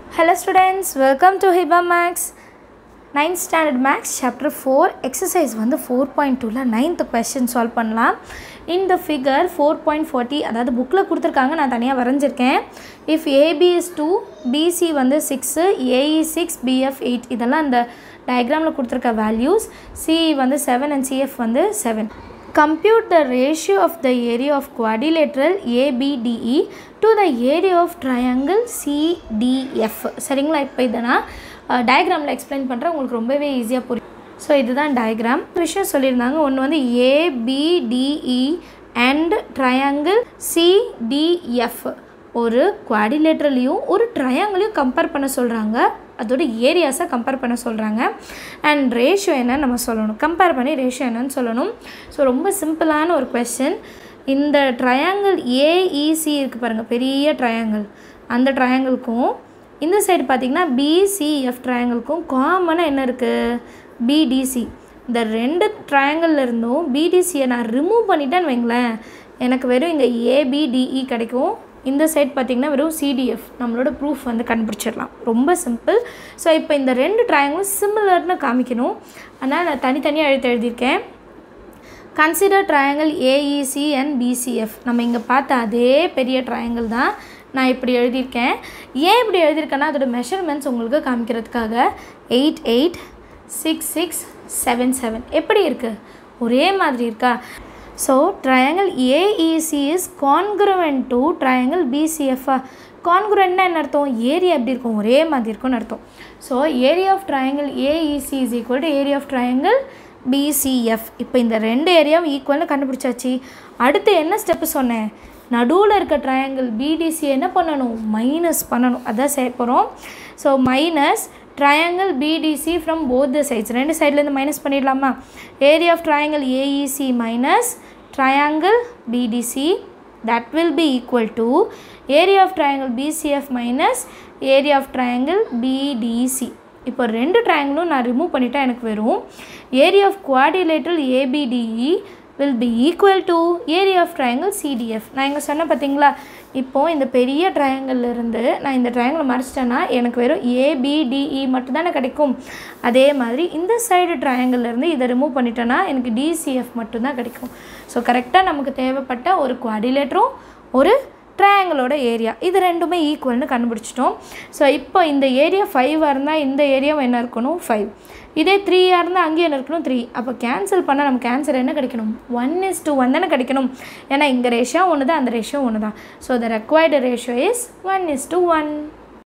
Hello students, welcome to Hiba Max. 9th standard max chapter 4 exercise வந்து 4.2ல 9th question solve பண்ணலாம் இந்த figure 4.40 அதாவது புக்கில் கொடுத்துருக்காங்க நான் தனியாக வரைஞ்சிருக்கேன் if AB is two BC வந்து six AE six BF eight இதெல்லாம் இந்த டயக்ராமில் கொடுத்துருக்க வேல்யூஸ் சிஇ வந்து செவன் அண்ட் சிஎஃப் வந்து seven compute the ratio of the area of quadrilateral ABDE to the area of triangle CDF சரிங்களா இப்போ இதை நான் டயக்ராமில் எக்ஸ்பிளைன் பண்ணுறேன் உங்களுக்கு ரொம்பவே ஈஸியாக புரியும் ஸோ இதுதான் டயக்ராம் விஷயம் சொல்லியிருந்தாங்க ஒன்று வந்து ஏபிடிஇ அண்ட் ட்ரையாங்கிள் சிடிஎஃப் ஒரு குவாடிலேட்டர்லேயும் ஒரு ட்ரையாங்கிளையும் கம்பேர் பண்ண சொல்கிறாங்க அதோட ஏரியாஸை கம்பேர் பண்ண சொல்கிறாங்க அண்ட் ரேஷியோ என்னன்னு நம்ம சொல்லணும் கம்பேர் பண்ணி ரேஷியோ என்னன்னு சொல்லணும் ஸோ ரொம்ப சிம்பிளான ஒரு கொஸ்டின் இந்த ட்ரையாங்கிள் ஏஇசி இருக்குது பாருங்கள் பெரிய ட்ரையாங்கிள் அந்த ட்ரையாங்கிள்க்கும் இந்த சைடு பார்த்திங்கன்னா பிசிஎஃப் ட்ரையாங்கிள்க்கும் காமனாக என்ன இருக்குது பிடிசி இந்த ரெண்டு ட்ரையாங்கிள் இருந்தும் பிடிசியை நான் ரிமூவ் பண்ணிட்டேன்னு வைங்களேன் எனக்கு வெறும் இங்கே ஏபிடிஇ கிடைக்கும் இந்த சைட் பார்த்திங்கன்னா வெறும் சிடிஎஃப் நம்மளோட ப்ரூஃப் வந்து கண்டுபிடிச்சிடலாம் ரொம்ப சிம்பிள் ஸோ இப்போ இந்த ரெண்டு ட்ரையாங்கிளும் சிமிலர்னு காமிக்கணும் அதனால் நான் தனித்தனியாக எழுத்து எழுதியிருக்கேன் consider triangle AEC and BCF நம்ம இங்கே பார்த்த அதே பெரிய ட்ரையாங்கிள் தான் நான் இப்படி எழுதியிருக்கேன் ஏன் இப்படி எழுதியிருக்கேன்னா அதோட மெஷர்மெண்ட்ஸ் உங்களுக்கு காமிக்கிறதுக்காக eight eight six six seven seven எப்படி இருக்குது ஒரே மாதிரி இருக்கா so triangle AEC is congruent to triangle பிசிஎஃப்ஆ கான்குரன்னா என்ன அர்த்தம் ஏரியா எப்படி இருக்கும் ஒரே மாதிரி இருக்கும்னு அர்த்தம் ஸோ area of triangle AEC is equal to area of triangle BCF இப்போ இந்த ரெண்டு ஏரியாவும் ஈக்குவல்னு கண்டுபிடிச்சாச்சு அடுத்து என்ன ஸ்டெப்பு சொன்னேன் நடுவில் இருக்க ட்ரையாங்கிள் பிடிசி என்ன பண்ணணும் மைனஸ் பண்ணணும் அதான் செய்ய போகிறோம் so minus triangle PDC from both the sides ரெண்டு சைட்லேருந்து மைனஸ் பண்ணிடலாமா area of triangle AEC minus triangle PDC that will be equal to area of triangle BCF minus area of triangle PDC இப்போ ரெண்டு ட்ரையாங்கிளும் நான் ரிமூவ் பண்ணிட்டா எனக்கு வரும் area of quadrilateral ABDE will be equal to area of triangle CDF நான் இங்கே சொன்னேன் பார்த்தீங்களா இப்போது இந்த பெரிய ட்ரையாங்கிள்லேருந்து நான் இந்த ட்ரையாங்கிளை மறைச்சிட்டேன்னா எனக்கு வெறும் ஏபிடிஇ மட்டும்தானே கிடைக்கும் அதே மாதிரி இந்த சைடு ட்ரையாங்கிள்லேருந்து இதை ரிமூவ் பண்ணிட்டேன்னா எனக்கு டிசிஎஃப் மட்டும்தான் கிடைக்கும் ஸோ கரெக்டாக நமக்கு தேவைப்பட்ட ஒரு குவாடிலேட்டரும் ஒரு ட்ரையாங்கிளோட ஏரியா இது ரெண்டுமே ஈக்குவல்னு கண்டுபிடிச்சிட்டோம் ஸோ இப்போ இந்த ஏரியா ஃபைவாக இருந்தால் இந்த ஏரியாவும் என்ன இருக்கணும் ஃபைவ் இதே த்ரீயாக இருந்தால் அங்கேயும் என்ன இருக்கணும் த்ரீ அப்போ கேன்சல் பண்ணால் நமக்கு ஆன்சர் என்ன கிடைக்கணும் ஒன் இஸ் டூ ஒன் தானே கிடைக்கணும் ஏன்னா இங்கே ரேஷியோ ஒன்று தான் அந்த ரேஷியோ ஒன்று தான் so the required ratio is one is to one